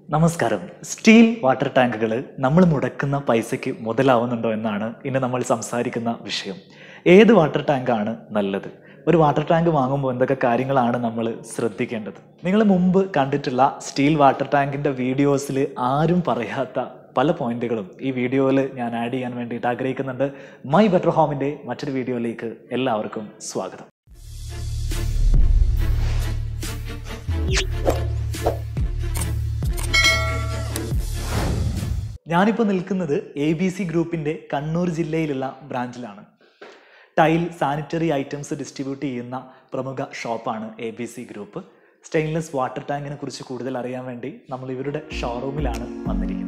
നമസ്കാരം steel water ടാങ്കുകൾ നമ്മൾ മുടക്കുന്ന പൈസയ്ക്ക് മുതലാവുന്നുണ്ടോ എന്നാണ് ഇന്ന് നമ്മൾ സംസാരിക്കുന്ന വിഷയം ഏത് വാട്ടർ ടാങ്കാണ് നല്ലത് ഒരു വാട്ടർ ടാങ്ക് വാങ്ങുമ്പോൾ എന്തൊക്കെ കാര്യങ്ങളാണ് നമ്മൾ ശ്രദ്ധിക്കേണ്ടത് നിങ്ങൾ മുമ്പ് കണ്ടിട്ടുള്ള സ്റ്റീൽ വാട്ടർ ടാങ്കിൻ്റെ വീഡിയോസിൽ ആരും പറയാത്ത പല പോയിന്റുകളും ഈ വീഡിയോയിൽ ഞാൻ ആഡ് ചെയ്യാൻ വേണ്ടിയിട്ട് ആഗ്രഹിക്കുന്നുണ്ട് മൈ ബെറ്റർ ഹോമിൻ്റെ മറ്റൊരു വീഡിയോയിലേക്ക് എല്ലാവർക്കും സ്വാഗതം ഞാനിപ്പോൾ നിൽക്കുന്നത് എ ബി സി ഗ്രൂപ്പിൻ്റെ കണ്ണൂർ ജില്ലയിലുള്ള ബ്രാഞ്ചിലാണ് ടൈൽ സാനിറ്ററി ഐറ്റംസ് ഡിസ്ട്രിബ്യൂട്ട് ചെയ്യുന്ന പ്രമുഖ ഷോപ്പാണ് A B C group stainless water ടാങ്കിനെ കുറിച്ച് കൂടുതൽ അറിയാൻ വേണ്ടി നമ്മൾ ഇവരുടെ ഷോറൂമിലാണ് വന്നിരിക്കുന്നത്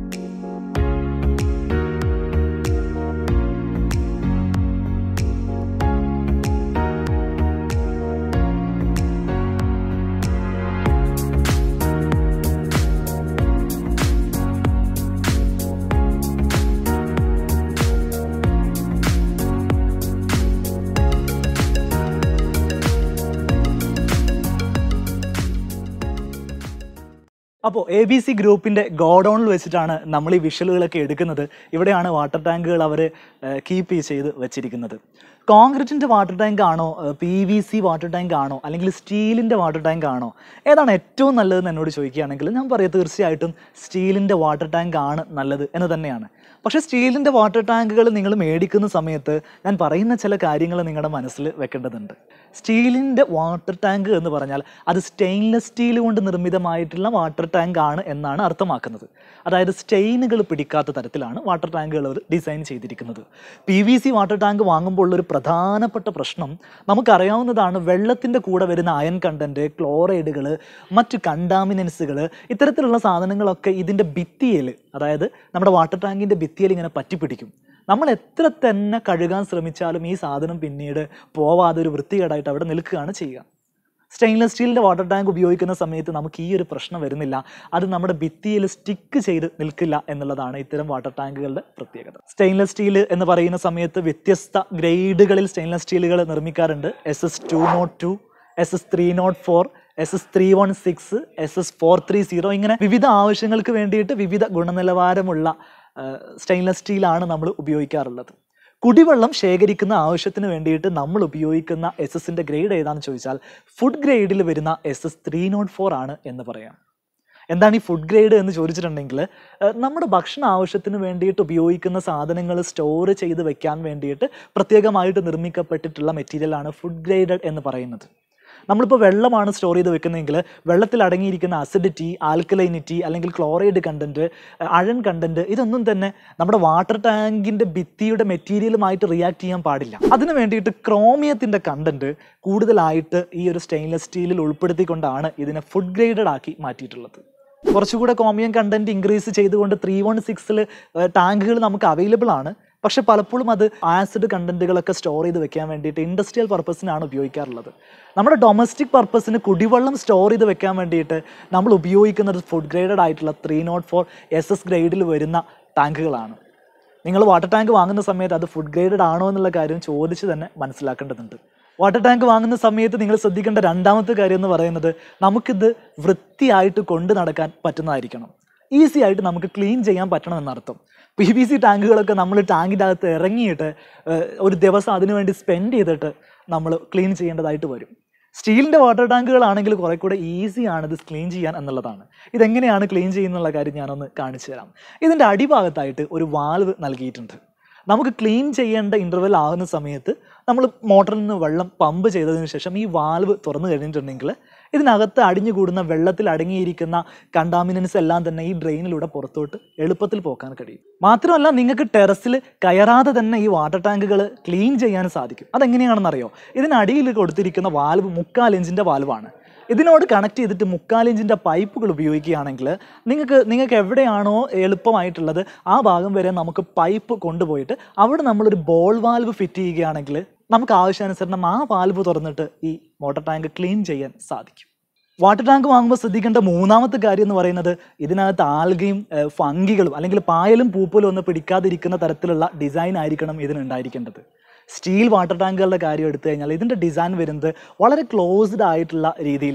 അപ്പോൾ എ ബി സി ഗ്രൂപ്പിൻ്റെ ഗോഡൗണിൽ വെച്ചിട്ടാണ് നമ്മൾ ഈ വിഷ്വലുകളൊക്കെ എടുക്കുന്നത് ഇവിടെയാണ് വാട്ടർ ടാങ്കുകൾ അവർ കീപ്പ് ചെയ്ത് വെച്ചിരിക്കുന്നത് കോൺക്രീറ്റിൻ്റെ വാട്ടർ ടാങ്ക് ആണോ P V C water tank ആണോ അല്ലെങ്കിൽ സ്റ്റീലിൻ്റെ വാട്ടർ ടാങ്ക് ആണോ ഏതാണ് ഏറ്റവും നല്ലതെന്ന് എന്നോട് ചോദിക്കുകയാണെങ്കിൽ ഞാൻ പറയാം തീർച്ചയായിട്ടും സ്റ്റീലിൻ്റെ വാട്ടർ ടാങ്ക് ആണ് നല്ലത് എന്ന് തന്നെയാണ് പക്ഷേ സ്റ്റീലിൻ്റെ വാട്ടർ ടാങ്കുകൾ നിങ്ങൾ മേടിക്കുന്ന സമയത്ത് ഞാൻ പറയുന്ന ചില കാര്യങ്ങൾ നിങ്ങളുടെ മനസ്സിൽ വെക്കേണ്ടതുണ്ട് സ്റ്റീലിൻ്റെ വാട്ടർ ടാങ്ക് എന്ന് പറഞ്ഞാൽ അത് സ്റ്റെയിൻലെസ് സ്റ്റീൽ കൊണ്ട് നിർമ്മിതമായിട്ടുള്ള വാട്ടർ ടാങ്ക് ആണ് എന്നാണ് അർത്ഥമാക്കുന്നത് അതായത് സ്റ്റെയിനുകൾ പിടിക്കാത്ത തരത്തിലാണ് വാട്ടർ ടാങ്കുകൾ അവർ ഡിസൈൻ ചെയ്തിരിക്കുന്നത് P V C water tank വാങ്ങുമ്പോൾ ഉള്ളൊരു പ്രധാനപ്പെട്ട പ്രശ്നം നമുക്കറിയാവുന്നതാണ് വെള്ളത്തിൻ്റെ കൂടെ വരുന്ന അയൺ കണ്ടൻറ്റ് ക്ലോറൈഡുകൾ മറ്റ് കണ്ടാമിനൻസുകൾ ഇത്തരത്തിലുള്ള സാധനങ്ങളൊക്കെ ഇതിൻ്റെ ഭിത്തിയിൽ അതായത് നമ്മുടെ വാട്ടർ ടാങ്കിൻ്റെ ഭിത്തിയിൽ ഇങ്ങനെ പറ്റിപ്പിടിക്കും നമ്മൾ എത്ര തന്നെ കഴുകാൻ ശ്രമിച്ചാലും ഈ സാധനം പിന്നീട് പോവാതെ ഒരു വൃത്തികേടായിട്ട് അവിടെ നിൽക്കുകയാണ് ചെയ്യുക സ്റ്റെയിൻലെസ് സ്റ്റീലിൻ്റെ വാട്ടർ ടാങ്ക് ഉപയോഗിക്കുന്ന സമയത്ത് നമുക്ക് ഈ ഒരു പ്രശ്നം വരുന്നില്ല അത് നമ്മുടെ ഭിത്തിയിൽ സ്റ്റിക്ക് ചെയ്ത് നിൽക്കില്ല എന്നുള്ളതാണ് ഇത്തരം വാട്ടർ ടാങ്കുകളുടെ പ്രത്യേകത സ്റ്റെയിൻലെസ് സ്റ്റീൽ എന്ന് പറയുന്ന സമയത്ത് വ്യത്യസ്ത ഗ്രേഡുകളിൽ സ്റ്റെയിൻലെസ് സ്റ്റീലുകൾ നിർമ്മിക്കാറുണ്ട് S S two nought two S S three nought four S S three one six S S four three zero ഇങ്ങനെ വിവിധ ആവശ്യങ്ങൾക്ക് വേണ്ടിയിട്ട് വിവിധ ഗുണനിലവാരമുള്ള സ്റ്റെയിൻലെസ് സ്റ്റീലാണ് നമ്മൾ ഉപയോഗിക്കാറുള്ളത് കുടിവെള്ളം ശേഖരിക്കുന്ന ആവശ്യത്തിന് വേണ്ടിയിട്ട് നമ്മൾ ഉപയോഗിക്കുന്ന എസ് എസിൻ്റെ ഗ്രേഡ് ഏതാണെന്ന് ചോദിച്ചാൽ ഫുഡ് ഗ്രേഡിൽ വരുന്ന S S three nought four ആണ് എന്ന് പറയാം എന്താണ് ഈ ഫുഡ് ഗ്രേഡ് എന്ന് ചോദിച്ചിട്ടുണ്ടെങ്കിൽ ഏഹ്, നമ്മുടെ ഭക്ഷണ ആവശ്യത്തിന് വേണ്ടിയിട്ട് ഉപയോഗിക്കുന്ന സാധനങ്ങൾ സ്റ്റോർ ചെയ്ത് വെക്കാൻ വേണ്ടിയിട്ട് പ്രത്യേകമായിട്ട് നിർമ്മിക്കപ്പെട്ടിട്ടുള്ള മെറ്റീരിയലാണ് ഫുഡ് ഗ്രേഡഡ് എന്ന് പറയുന്നത് നമ്മളിപ്പോൾ വെള്ളമാണ് സ്റ്റോർ ചെയ്ത് വെക്കുന്നതെങ്കിൽ വെള്ളത്തിൽ അടങ്ങിയിരിക്കുന്ന അസിഡിറ്റി ആൽക്കലൈനിറ്റി അല്ലെങ്കിൽ ക്ലോറൈഡ് കണ്ടൻറ്റ് അഴൺ കണ്ടൻറ്റ് ഇതൊന്നും തന്നെ നമ്മുടെ വാട്ടർ ടാങ്കിൻ്റെ ഭിത്തിയുടെ മെറ്റീരിയലുമായിട്ട് റിയാക്ട് ചെയ്യാൻ പാടില്ല അതിന് വേണ്ടിയിട്ട് ക്രോമിയത്തിൻ്റെ കണ്ടൻറ്റ് കൂടുതലായിട്ട് ഈ ഒരു സ്റ്റെയിൻലെസ് സ്റ്റീലിൽ ഉൾപ്പെടുത്തിക്കൊണ്ടാണ് ഇതിനെ ഫുഡ് ഗ്രേഡഡ് ആക്കി മാറ്റിയിട്ടുള്ളത് കുറച്ചുകൂടെ കോമിയം കണ്ടന്റ് ഇൻക്രീസ് ചെയ്തുകൊണ്ട് ത്രീ വൺ സിക്സിൽ ടാങ്കുകൾ നമുക്ക് അവൈലബിൾ ആണ് പക്ഷെ പലപ്പോഴും അത് ആസിഡ് കണ്ടന്റുകളൊക്കെ സ്റ്റോർ ചെയ്ത് വെക്കാൻ വേണ്ടിയിട്ട് ഇൻഡസ്ട്രിയൽ പർപ്പസിനാണ് ഉപയോഗിക്കാറുള്ളത് നമ്മുടെ ഡൊമസ്റ്റിക് പർപ്പസിന് കുടിവെള്ളം സ്റ്റോർ ചെയ്ത് വെക്കാൻ വേണ്ടിയിട്ട് നമ്മൾ ഉപയോഗിക്കുന്നത് ഫുഡ് ഗ്രേഡഡ് ആയിട്ടുള്ള three nought four S S ഗ്രേഡിൽ വരുന്ന ടാങ്കുകളാണ് നിങ്ങൾ വാട്ടർ ടാങ്ക് വാങ്ങുന്ന സമയത്ത് അത് ഫുഡ് ഗ്രേഡഡ് ആണോ എന്നുള്ള കാര്യം ചോദിച്ച് തന്നെ മനസ്സിലാക്കേണ്ടതുണ്ട് വാട്ടർ ടാങ്ക് വാങ്ങുന്ന സമയത്ത് നിങ്ങൾ ശ്രദ്ധിക്കേണ്ട രണ്ടാമത്തെ കാര്യം എന്ന് പറയുന്നത് നമുക്കിത് വൃത്തിയായിട്ട് കൊണ്ടു നടക്കാൻ പറ്റുന്നതായിരിക്കണം ഈസി ആയിട്ട് നമുക്ക് ക്ലീൻ ചെയ്യാൻ പറ്റണം എന്നർത്ഥം പി വി സി ടാങ്കുകളൊക്കെ നമ്മൾ ടാങ്കിൻ്റെ അകത്ത് ഇറങ്ങിയിട്ട് ഏഹ്, ഒരു ദിവസം അതിനു വേണ്ടി സ്പെൻഡ് ചെയ്തിട്ട് നമ്മൾ ക്ലീൻ ചെയ്യേണ്ടതായിട്ട് വരും സ്റ്റീലിൻ്റെ വാട്ടർ ടാങ്കുകളാണെങ്കിൽ കുറെ കൂടെ ഈസിയാണ് ഇത് ക്ലീൻ ചെയ്യാൻ എന്നുള്ളതാണ് ഇതെങ്ങനെയാണ് ക്ലീൻ ചെയ്യുന്നുള്ള കാര്യം ഞാനൊന്ന് കാണിച്ചു തരാം ഇതിൻ്റെ അടിഭാഗത്തായിട്ട് ഒരു വാൽവ് നൽകിയിട്ടുണ്ട് നമുക്ക് ക്ലീൻ ചെയ്യേണ്ട ഇൻ്റർവെൽ ആകുന്ന സമയത്ത് നമ്മൾ മോട്ടറിൽ നിന്ന് വെള്ളം പമ്പ് ചെയ്തതിന് ശേഷം ഈ വാൽവ് തുറന്നു കഴിഞ്ഞിട്ടുണ്ടെങ്കിൽ ഇതിനകത്ത് അടിഞ്ഞുകൂടുന്ന വെള്ളത്തിൽ അടങ്ങിയിരിക്കുന്ന കണ്ടാമിനൻസ് എല്ലാം തന്നെ ഈ ഡ്രെയിനിലൂടെ പുറത്തോട്ട് എളുപ്പത്തിൽ പോക്കാൻ കഴിയും മാത്രമല്ല നിങ്ങൾക്ക് ടെറസിൽ കയറാതെ തന്നെ ഈ വാട്ടർ ടാങ്കുകൾ ക്ലീൻ ചെയ്യാൻ സാധിക്കും അതെങ്ങനെയാണെന്നറിയോ ഇതിനടിയിൽ കൊടുത്തിരിക്കുന്ന വാൽവ് മുക്കാൽ ഇഞ്ചിൻ്റെ വാൽവാണ് ഇതിനോട് കണക്ട് ചെയ്തിട്ട് മുക്കാൽ ഇഞ്ചിൻ്റെ പൈപ്പുകൾ ഉപയോഗിക്കുകയാണെങ്കിൽ നിങ്ങൾക്ക് നിങ്ങൾക്ക് എവിടെയാണോ എളുപ്പമായിട്ടുള്ളത് ആ ഭാഗം വരെ നമുക്ക് പൈപ്പ് കൊണ്ടുപോയിട്ട് അവിടെ നമ്മളൊരു ബോൾ വാൽവ് ഫിറ്റ് ചെയ്യുകയാണെങ്കിൽ നമുക്ക് ആവശ്യാനുസരണം ആ വാൽവ് തുറന്നിട്ട് ഈ വാട്ടർ ടാങ്ക് ക്ലീൻ ചെയ്യാൻ സാധിക്കും വാട്ടർ ടാങ്ക് വാങ്ങുമ്പോൾ ശ്രദ്ധിക്കേണ്ട മൂന്നാമത്തെ കാര്യം എന്ന് പറയുന്നത് ഇതിനകത്ത് ആൽഗയും ഏഹ്, ഫംഗികളും അല്ലെങ്കിൽ പായലും പൂപ്പലും ഒന്നും പിടിക്കാതിരിക്കുന്ന തരത്തിലുള്ള ഡിസൈൻ ആയിരിക്കണം ഇതിനുണ്ടായിരിക്കേണ്ടത് സ്റ്റീൽ വാട്ടർ ടാങ്കുകളുടെ കാര്യം എടുത്തു കഴിഞ്ഞാൽ ഇതിൻ്റെ ഡിസൈൻ വരുന്നത് വളരെ ക്ലോസ്ഡ് ആയിട്ടുള്ള രീതിയിലാണ്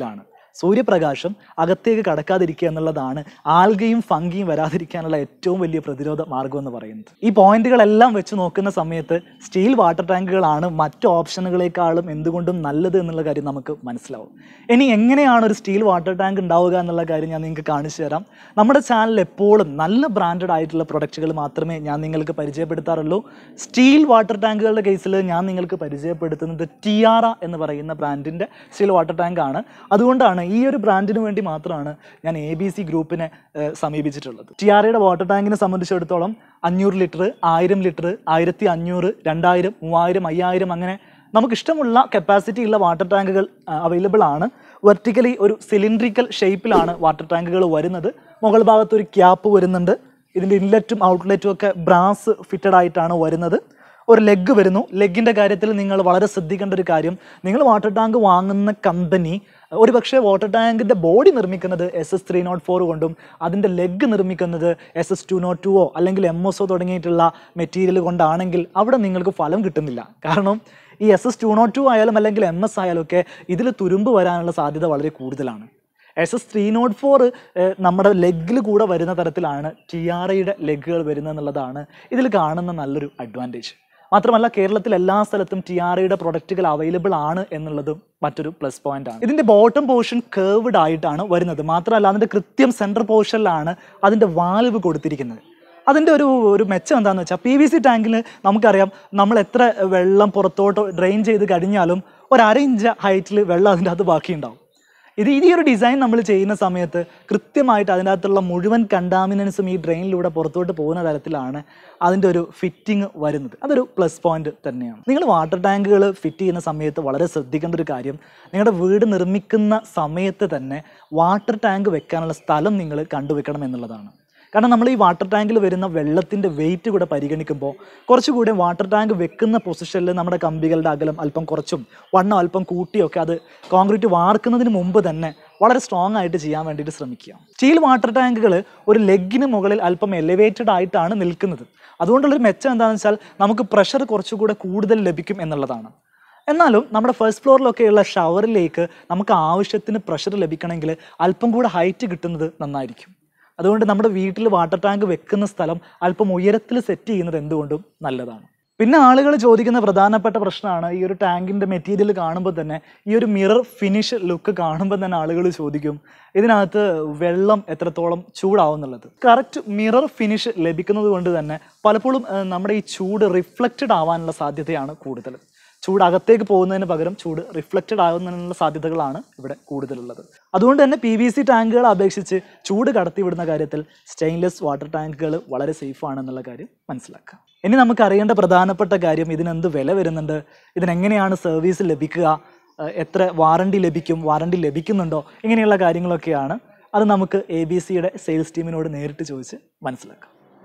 സൂര്യപ്രകാശം അകത്തേക്ക് കടക്കാതിരിക്കുക എന്നുള്ളതാണ് ആൽഗയും ഫംഗിയും വരാതിരിക്കാനുള്ള ഏറ്റവും വലിയ പ്രതിരോധ മാർഗം എന്ന് പറയുന്നത് ഈ പോയിന്റുകളെല്ലാം വെച്ച് നോക്കുന്ന സമയത്ത് സ്റ്റീൽ വാട്ടർ ടാങ്കുകളാണ് മറ്റു ഓപ്ഷനുകളെക്കാളും എന്തുകൊണ്ടും നല്ലത് എന്നുള്ള കാര്യം നമുക്ക് മനസ്സിലാവും ഇനി എങ്ങനെയാണ് ഒരു സ്റ്റീൽ വാട്ടർ ടാങ്ക് ഉണ്ടാവുക എന്നുള്ള കാര്യം ഞാൻ നിങ്ങൾക്ക് കാണിച്ചു തരാം നമ്മുടെ ചാനൽ എപ്പോഴും നല്ല ബ്രാൻഡഡ് ആയിട്ടുള്ള പ്രൊഡക്റ്റുകൾ മാത്രമേ ഞാൻ നിങ്ങൾക്ക് പരിചയപ്പെടുത്താറുള്ളൂ സ്റ്റീൽ വാട്ടർ ടാങ്കുകളുടെ കേസിൽ ഞാൻ നിങ്ങൾക്ക് പരിചയപ്പെടുത്തുന്നത് ടിയാറ എന്ന് പറയുന്ന ബ്രാൻഡിൻ്റെ സ്റ്റീൽ വാട്ടർ ടാങ്ക് ആണ് അതുകൊണ്ടാണ് ഈ ഒരു ബ്രാൻഡിന് വേണ്ടി മാത്രമാണ് ഞാൻ എ ബി സി ഗ്രൂപ്പിനെ ഏഹ്, സമീപിച്ചിട്ടുള്ളത് ടിയാറയുടെ വാട്ടർ ടാങ്കിനെ സംബന്ധിച്ചിടത്തോളം അഞ്ഞൂറ് ലിറ്റർ ആയിരം ലിറ്റർ ആയിരത്തി അഞ്ഞൂറ് രണ്ടായിരം മൂവായിരം അയ്യായിരം അങ്ങനെ നമുക്ക് ഇഷ്ടമുള്ള കപ്പാസിറ്റി ഉള്ള വാട്ടർ ടാങ്കുകൾ അവൈലബിൾ ആണ് വെർട്ടിക്കലി ഒരു സിലിണ്ട്രിക്കൽ ഷേപ്പിലാണ് വാട്ടർ ടാങ്കുകൾ വരുന്നത് മുകൾ ഭാഗത്ത് ഒരു ക്യാപ്പ് വരുന്നുണ്ട് ഇതിൻ്റെ ഇൻലെറ്റും ഔട്ട്ലെറ്റും ഒക്കെ ബ്രാസ് ഫിറ്റഡ് ആയിട്ടാണ് വരുന്നത് ഒരു ലെഗ് വരുന്നു ലെഗിൻ്റെ കാര്യത്തിൽ നിങ്ങൾ വളരെ ശ്രദ്ധിക്കേണ്ട ഒരു കാര്യം നിങ്ങൾ വാട്ടർ ടാങ്ക് വാങ്ങുന്ന കമ്പനി ഒരു പക്ഷേ വാട്ടർ ടാങ്കിൻ്റെ ബോഡി നിർമ്മിക്കുന്നത് S S three nought four കൊണ്ടും അതിൻ്റെ ലെഗ് നിർമ്മിക്കുന്നത് എസ് എസ് ടു നോട്ട് ടുവോ അല്ലെങ്കിൽ എം എസ് ഒ തുടങ്ങിയിട്ടുള്ള മെറ്റീരിയൽ കൊണ്ടാണെങ്കിൽ അവിടെ നിങ്ങൾക്ക് ഫലം കിട്ടുന്നില്ല കാരണം ഈ S S two nought two ആയാലും അല്ലെങ്കിൽ എം എസ് ആയാലും ഒക്കെ ഇതിൽ തുരുമ്പ് വരാനുള്ള സാധ്യത വളരെ കൂടുതലാണ് S S three nought four നമ്മുടെ ലെഗിൽ കൂടെ വരുന്ന തരത്തിലാണ് ടി ആർ ഐയുടെ ലെഗുകൾ വരുന്നത് എന്നുള്ളതാണ് ഇതിൽ കാണുന്ന നല്ലൊരു അഡ്വാൻറ്റേജ് മാത്രമല്ല കേരളത്തിൽ എല്ലാ സ്ഥലത്തും ടി ആർ ഐയുടെ പ്രൊഡക്റ്റുകൾ അവൈലബിൾ ആണ് എന്നുള്ളതും മറ്റൊരു പ്ലസ് പോയിന്റ് ആണ് ഇതിന്റെ ബോട്ടം പോർഷൻ കേർവ്ഡ് ആയിട്ടാണ് വരുന്നത് മാത്രമല്ല അതിന്റെ കൃത്യം സെൻട്രൽ പോർഷനിലാണ് അതിന്റെ വാൽവ് കൊടുത്തിരിക്കുന്നത് അതിൻ്റെ ഒരു ഒരു മെച്ചം എന്താണെന്ന് വെച്ചാൽ പി വി സി ടാങ്കിൽ നമുക്കറിയാം നമ്മൾ എത്ര വെള്ളം പുറത്തോട്ട് ഡ്രെയിൻ ചെയ്ത് കഴിഞ്ഞാലും ഒരു അര ഇഞ്ച് ഹൈറ്റിൽ വെള്ളം അതിൻ്റെ അകത്ത് ബാക്കിയുണ്ടാവും ഇത് ഈ ഒരു ഡിസൈൻ നമ്മൾ ചെയ്യുന്ന സമയത്ത് കൃത്യമായിട്ട് അതിൻ്റെ അകത്തുള്ള മുഴുവൻ കണ്ടാമിനൻസും ഈ ഡ്രെയിനിലൂടെ പുറത്തോട്ട് പോകുന്ന തരത്തിലാണ് അതിൻ്റെ ഒരു ഫിറ്റിംഗ് വരുന്നത് അതൊരു പ്ലസ് പോയിന്റ് തന്നെയാണ് നിങ്ങൾ വാട്ടർ ടാങ്കുകൾ ഫിറ്റ് ചെയ്യുന്ന സമയത്ത് വളരെ ശ്രദ്ധിക്കേണ്ട ഒരു കാര്യം നിങ്ങളുടെ വീട് നിർമ്മിക്കുന്ന സമയത്ത് തന്നെ വാട്ടർ ടാങ്ക് വെക്കാനുള്ള സ്ഥലം നിങ്ങൾ കണ്ടുവെക്കണം എന്നുള്ളതാണ് കാരണം നമ്മൾ ഈ വാട്ടർ ടാങ്കിൽ വരുന്ന വെള്ളത്തിൻ്റെ വെയിറ്റ് കൂടെ പരിഗണിക്കുമ്പോൾ കുറച്ചുകൂടി വാട്ടർ ടാങ്ക് വെക്കുന്ന പൊസിഷനിൽ നമ്മുടെ കമ്പികളുടെ അകലം അല്പം കുറച്ചും വണ്ണം അല്പം കൂട്ടിയൊക്കെ അത് കോൺക്രീറ്റ് വാർക്കുന്നതിന് മുമ്പ് തന്നെ വളരെ സ്ട്രോങ് ആയിട്ട് ചെയ്യാൻ വേണ്ടിയിട്ട് ശ്രമിക്കുക സ്റ്റീൽ വാട്ടർ ടാങ്കുകൾ ഒരു ലെഗിന് മുകളിൽ അല്പം എലിവേറ്റഡ് ആയിട്ടാണ് നിൽക്കുന്നത് അതുകൊണ്ടുള്ളൊരു മെച്ചം എന്താണെന്ന് വെച്ചാൽ നമുക്ക് പ്രഷർ കുറച്ചുകൂടെ കൂടുതൽ ലഭിക്കും എന്നുള്ളതാണ് എന്നാലും നമ്മുടെ ഫസ്റ്റ് ഫ്ലോറിലൊക്കെയുള്ള ഷവറിലേക്ക് നമുക്ക് ആവശ്യത്തിന് പ്രഷർ ലഭിക്കണമെങ്കിൽ അല്പം കൂടെ ഹൈറ്റ് കിട്ടുന്നത് നന്നായിരിക്കും അതുകൊണ്ട് നമ്മുടെ വീട്ടിൽ വാട്ടർ ടാങ്ക് വെക്കുന്ന സ്ഥലം അല്പം ഉയരത്തിൽ സെറ്റ് ചെയ്യുന്നത് എന്തുകൊണ്ടും നല്ലതാണ് പിന്നെ ആളുകൾ ചോദിക്കുന്ന പ്രധാനപ്പെട്ട പ്രശ്നമാണ് ഈ ഒരു ടാങ്കിൻ്റെ മെറ്റീരിയൽ കാണുമ്പോൾ തന്നെ ഈ ഒരു മിറർ ഫിനിഷ് ലുക്ക് കാണുമ്പോൾ തന്നെ ആളുകൾ ചോദിക്കും ഇതിനകത്ത് വെള്ളം എത്രത്തോളം ചൂടാവും എന്നുള്ളത് കറക്റ്റ് മിറർ ഫിനിഷ് ലഭിക്കുന്നത് കൊണ്ട് തന്നെ പലപ്പോഴും ഏഹ്, നമ്മുടെ ഈ ചൂട് റിഫ്ലക്റ്റഡ് ആവാനുള്ള സാധ്യതയാണ് കൂടുതൽ ചൂട് അകത്തേക്ക് പോകുന്നതിന് പകരം ചൂട് റിഫ്ലക്റ്റഡ് ആകുന്നതിനുള്ള സാധ്യതകളാണ് ഇവിടെ കൂടുതലുള്ളത് അതുകൊണ്ട് തന്നെ പി വി സി ടാങ്കുകളെ അപേക്ഷിച്ച് ചൂട് കടത്തിവിടുന്ന കാര്യത്തിൽ സ്റ്റെയിൻലെസ് വാട്ടർ ടാങ്കുകൾ വളരെ സേഫ് ആണെന്നുള്ള കാര്യം മനസ്സിലാക്കുക ഇനി നമുക്ക് അറിയേണ്ട പ്രധാനപ്പെട്ട കാര്യം ഇതിനെന്ത് വില വരുന്നുണ്ട് ഇതിനെങ്ങനെയാണ് സർവീസ് ലഭിക്കുക ഏഹ് എത്ര വാറണ്ടി ലഭിക്കും വാറണ്ടി ലഭിക്കുന്നുണ്ടോ ഇങ്ങനെയുള്ള കാര്യങ്ങളൊക്കെയാണ് അത് നമുക്ക് എ ബി സിയുടെ സെയിൽസ് ടീമിനോട് നേരിട്ട് ചോദിച്ച് മനസ്സിലാക്കാം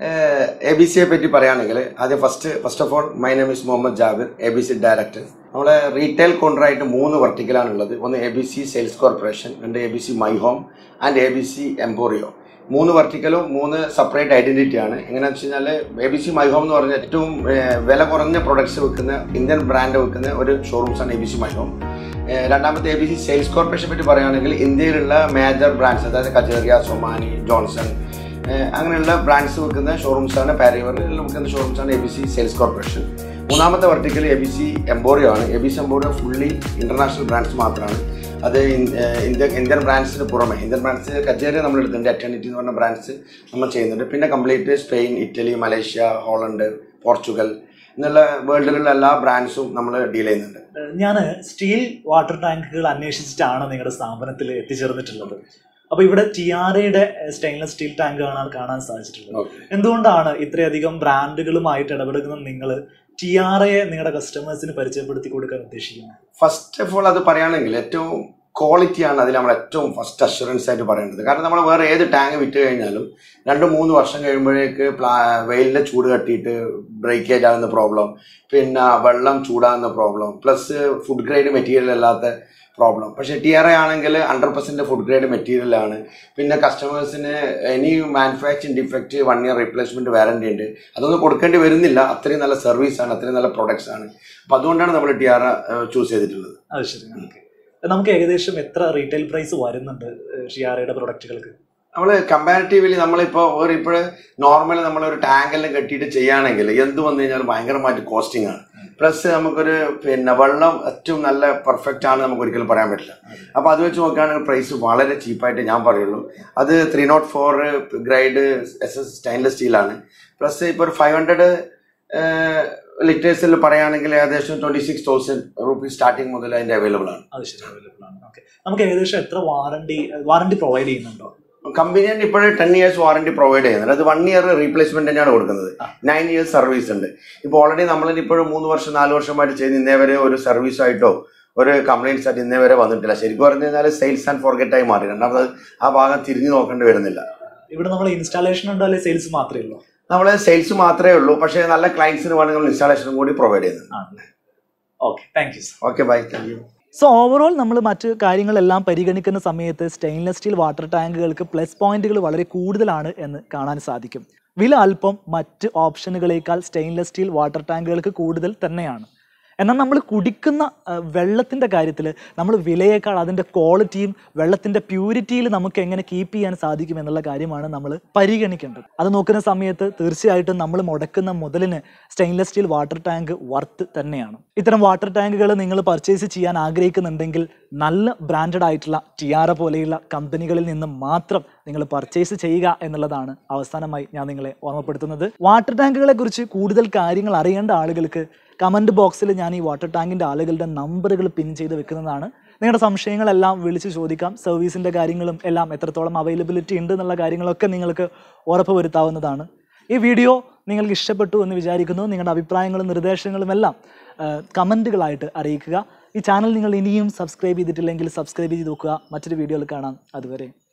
എ ബി സിയെ പറ്റി പറയുകയാണെങ്കിൽ ആദ്യം first first of all my name is Muhammad Jabir A B C director നമ്മളെ റീറ്റെയിൽ കോൺട്രായിട്ട് മൂന്ന് വെർട്ടിക്കലാണ് ഉള്ളത് ഒന്ന് A B C sales corporation രണ്ട് A B C my home and A B C emporio മൂന്ന് വെർട്ടിക്കലും മൂന്ന് സെപ്പറേറ്റ് ഐഡന്റിറ്റി ആണ് എങ്ങനെയാണെന്ന് വെച്ച് കഴിഞ്ഞാൽ A B C my home എന്ന് പറഞ്ഞ ഏറ്റവും ഏഹ്, വില കുറഞ്ഞ പ്രൊഡക്ട്സ് വിൽക്കുന്ന ഇന്ത്യൻ ബ്രാൻഡ് വിൽക്കുന്ന ഒരു ഷോറൂംസാണ് A B C my home ഏഹ്, രണ്ടാമത്തെ എ ബി സി സെയിൽസ് കോർപ്പറേഷനെ പറ്റി പറയുകയാണെങ്കിൽ ഇന്ത്യയിലുള്ള മേജർ ബ്രാൻഡ്സ് അതായത് കജേറിയ സൊമാനി ജോൺസൺ ഏഹ് അങ്ങനെയുള്ള ബ്രാൻഡ്സ് വെക്കുന്ന ഷോറൂംസാണ് പാരിവറിൽ വെക്കുന്ന ഷോറൂംസാണ് A B C sales corporation മൂന്നാമത്തെ vertical A B C emporio ആണ് A B C emporio fully international brands മാത്രമാണ് അത് ഇൻ- ഏഹ് ഇന്ത്യ ഇന്ത്യൻ ബ്രാൻഡ്സിന് പുറമെ ഇന്ത്യൻ ബ്രാൻഡ്സ് കച്ചേരി നമ്മൾ എടുത്തിട്ടുണ്ട് അറ്റർണിറ്റി എന്ന് പറഞ്ഞ ബ്രാൻഡ്സ് നമ്മൾ ചെയ്യുന്നുണ്ട് പിന്നെ complete Spain Italy Malaysia Holland Portugal എന്നുള്ള വേൾഡിലുള്ള എല്ലാ ബ്രാൻഡ്സും നമ്മൾ ഡീൽ ചെയ്യുന്നുണ്ട് ഞാൻ സ്റ്റീൽ വാട്ടർ ടാങ്കുകൾ അന്വേഷിച്ചിട്ടാണ് നിങ്ങളുടെ സ്ഥാപനത്തിൽ എത്തിച്ചേർന്നിട്ടുള്ളത് അപ്പൊ ഇവിടെ ടി ആർ എയുടെ സ്റ്റെയിൻലെസ് സ്റ്റീൽ ടാങ്കാണ് കാണാൻ സാധിച്ചിട്ടുള്ളത് Okay. എന്തുകൊണ്ടാണ് ഇത്രയധികം ബ്രാൻഡുകളുമായിട്ട് ഇടപെടുന്ന നിങ്ങൾ ടി ആർ എ നിങ്ങളുടെ കസ്റ്റമേഴ്സിന് പരിചയപ്പെടുത്തി കൊടുക്കാൻ ഉദ്ദേശിക്കുന്നത് ഫസ്റ്റ് ഓഫ് ഓൾ അത് പറയുകയാണെങ്കിൽ ഏറ്റവും ക്വാളിറ്റിയാണ് അതിൽ നമ്മൾ ഏറ്റവും ഫസ്റ്റ് അഷുറൻസ് ആയിട്ട് പറയേണ്ടത് കാരണം നമ്മൾ വേറെ ഏത് ടാങ്ക് വിറ്റ് കഴിഞ്ഞാലും രണ്ട് മൂന്ന് വർഷം കഴിയുമ്പോഴേക്ക് പ്ലാ വെയിലിൻ്റെ ചൂട് തട്ടിയിട്ട് ബ്രേക്കേജ് ആകുന്ന പ്രോബ്ലം പിന്നെ വെള്ളം ചൂടാകുന്ന problem plus food grade material അല്ലാത്ത പ്രോബ്ലം പക്ഷേ ടി ആർ ഐ ആണെങ്കിൽ ഹൺഡ്രഡ് പെർസെൻറ്റ് ഫുഡ് ഗ്രേഡ് മെറ്റീരിയലാണ് പിന്നെ കസ്റ്റമേഴ്സിന് any manufacturing defect one year replacement warranty ഉണ്ട് അതൊന്നും കൊടുക്കേണ്ടി വരുന്നില്ല അത്രയും നല്ല സർവീസാണ് അത്രയും നല്ല പ്രൊഡക്ട്സ് ആണ് അപ്പോൾ അതുകൊണ്ടാണ് നമ്മൾ ടി ആർ ചൂസ് ചെയ്തിട്ടുള്ളത് അത് ശരി ഓക്കെ നമുക്ക് ഏകദേശം എത്ര റീറ്റെയിൽ പ്രൈസ് വരുന്നുണ്ട് ഷിയാറയുടെ പ്രൊഡക്റ്റുകൾക്ക് നമ്മൾ കമ്പാരിറ്റീവ്ലി നമ്മളിപ്പോൾ ഒരു ഇപ്പോൾ നോർമൽ നമ്മളൊരു ടാങ്കെല്ലാം കെട്ടിയിട്ട് ചെയ്യുകയാണെങ്കിൽ എന്ത് വന്നു കഴിഞ്ഞാൽ ഭയങ്കരമായിട്ട് കോസ്റ്റിംഗ് ആണ് പ്ലസ് നമുക്കൊരു പിന്നെ വെള്ളം ഏറ്റവും നല്ല പെർഫെക്റ്റ് ആണ് നമുക്ക് ഒരിക്കലും പറയാൻ പറ്റില്ല അപ്പോൾ അത് വെച്ച് നോക്കുകയാണെങ്കിൽ പ്രൈസ് വളരെ ചീപ്പായിട്ട് ഞാൻ പറയുള്ളൂ അത് three nought four grade S S stainless സ്റ്റീലാണ് പ്ലസ് ഇപ്പോൾ ഒരു ഫൈവ് ഹൺഡ്രഡ് ലിറ്റേഴ്സിൽ പറയുകയാണെങ്കിൽ ഏകദേശം twenty six thousand rupees starting മുതൽ അതിൻ്റെ അവൈലബിൾ ആണ് അത് ശരി അവൈലബിൾ ആണ് ഓക്കെ നമുക്ക് ഏകദേശം എത്ര വാറണ്ടി വാറണ്ടി പ്രൊവൈഡ് ചെയ്യുന്നുണ്ടോ കമ്പനി തന്നെ ഇപ്പോഴും ടെൻ ഇയേഴ്സ് വാറണ്ടി പ്രൊവൈഡ് ചെയ്യുന്നുണ്ട് അത് വൺ ഇയർ റീപ്ലേസ്മെന്റ് തന്നെയാണ് കൊടുക്കുന്നത് ആ. നയൻ ഇയേഴ്സ് സർവീസ് ഉണ്ട് ഇപ്പോൾ ഓൾറെഡി നമ്മൾ ഇപ്പോഴും മൂന്ന് വർഷം നാല് വർഷമായിട്ട് ചെയ്ത് ഇന്നേ വരെ ഒരു സർവീസ് ആയിട്ടോ ഒരു കംപ്ലൈൻസ് ആയിട്ട് ഇന്നേ വരെ വന്നിട്ടില്ല ശരിക്കും പറഞ്ഞു കഴിഞ്ഞാൽ സെയിൽസ് ആൻഡ് ഫോർഗറ്റ് ആയി മാറി രണ്ടാമത് ആ ഭാഗം തിരിഞ്ഞു നോക്കേണ്ടി വരുന്നില്ല ഇവിടെ നമ്മൾ ഇൻസ്റ്റാളേഷൻ ഉണ്ടോ അല്ലെങ്കിൽ സെയിൽസ് മാത്രമേ ഉള്ളൂ നമ്മൾ സെയിൽസ് മാത്രമേ ഉള്ളൂ പക്ഷേ നല്ല ക്ലയൻസിന് വേണമെങ്കിൽ നമ്മൾ ഇൻസ്റ്റാളേഷനും കൂടി പ്രൊവൈഡ് ചെയ്യുന്നുണ്ട് ആണല്ലേ okay thank you okay bye thank you so overall നമ്മൾ മറ്റ് കാര്യങ്ങളെല്ലാം പരിഗണിക്കുന്ന സമയത്ത് സ്റ്റെയിൻലെസ് സ്റ്റീൽ വാട്ടർ ടാങ്കുകൾക്ക് പ്ലസ് പോയിന്റുകൾ വളരെ കൂടുതലാണ് എന്ന് കാണാൻ സാധിക്കും വില അല്പം മറ്റ് ഓപ്ഷനുകളേക്കാൾ സ്റ്റെയിൻലെസ് സ്റ്റീൽ വാട്ടർ ടാങ്കുകൾക്ക് കൂടുതൽ തന്നെയാണ് എന്നാൽ നമ്മൾ കുടിക്കുന്ന വെള്ളത്തിൻ്റെ കാര്യത്തിൽ നമ്മൾ വിലയേക്കാൾ അതിൻ്റെ ക്വാളിറ്റിയും വെള്ളത്തിൻ്റെ പ്യൂരിറ്റിയിൽ നമുക്ക് എങ്ങനെ കീപ്പ് ചെയ്യാൻ സാധിക്കും എന്നുള്ള കാര്യമാണ് നമ്മൾ പരിഗണിക്കേണ്ടത് അത് നോക്കുന്ന സമയത്ത് തീർച്ചയായിട്ടും നമ്മൾ മുടക്കുന്ന മുതലിന് stainless steel water tank worth തന്നെയാണ് ഇത്തരം വാട്ടർ ടാങ്കുകൾ നിങ്ങൾ പർച്ചേസ് ചെയ്യാൻ ആഗ്രഹിക്കുന്നുണ്ടെങ്കിൽ നല്ല ബ്രാൻഡഡ് ആയിട്ടുള്ള ടിയാറ പോലെയുള്ള കമ്പനികളിൽ നിന്ന് മാത്രം നിങ്ങൾ പർച്ചേസ് ചെയ്യുക എന്നുള്ളതാണ് അവസാനമായി ഞാൻ നിങ്ങളെ ഓർമ്മപ്പെടുത്തുന്നത് വാട്ടർ ടാങ്കുകളെ കുറിച്ച് കൂടുതൽ കാര്യങ്ങൾ അറിയേണ്ട ആളുകൾക്ക് കമൻറ്റ് ബോക്സിൽ ഞാൻ ഈ വാട്ടർ ടാങ്കിൻ്റെ ആളുകളുടെ നമ്പറുകൾ പിൻ ചെയ്ത് വെക്കുന്നതാണ് നിങ്ങളുടെ സംശയങ്ങളെല്ലാം വിളിച്ച് ചോദിക്കാം സർവീസിൻ്റെ കാര്യങ്ങളും എല്ലാം എത്രത്തോളം അവൈലബിലിറ്റി ഉണ്ട് എന്നുള്ള കാര്യങ്ങളൊക്കെ നിങ്ങൾക്ക് ഉറപ്പ് വരുത്താവുന്നതാണ് ഈ വീഡിയോ നിങ്ങൾക്ക് ഇഷ്ടപ്പെട്ടു എന്ന് വിചാരിക്കുന്നു നിങ്ങളുടെ അഭിപ്രായങ്ങളും നിർദ്ദേശങ്ങളും എല്ലാം കമൻറ്റുകളായിട്ട് അറിയിക്കുക ഈ ചാനൽ നിങ്ങൾ ഇനിയും സബ്സ്ക്രൈബ് ചെയ്തിട്ടില്ലെങ്കിൽ സബ്സ്ക്രൈബ് ചെയ്ത് നോക്കുക മറ്റൊരു വീഡിയോയിൽ കാണാം അതുവരെ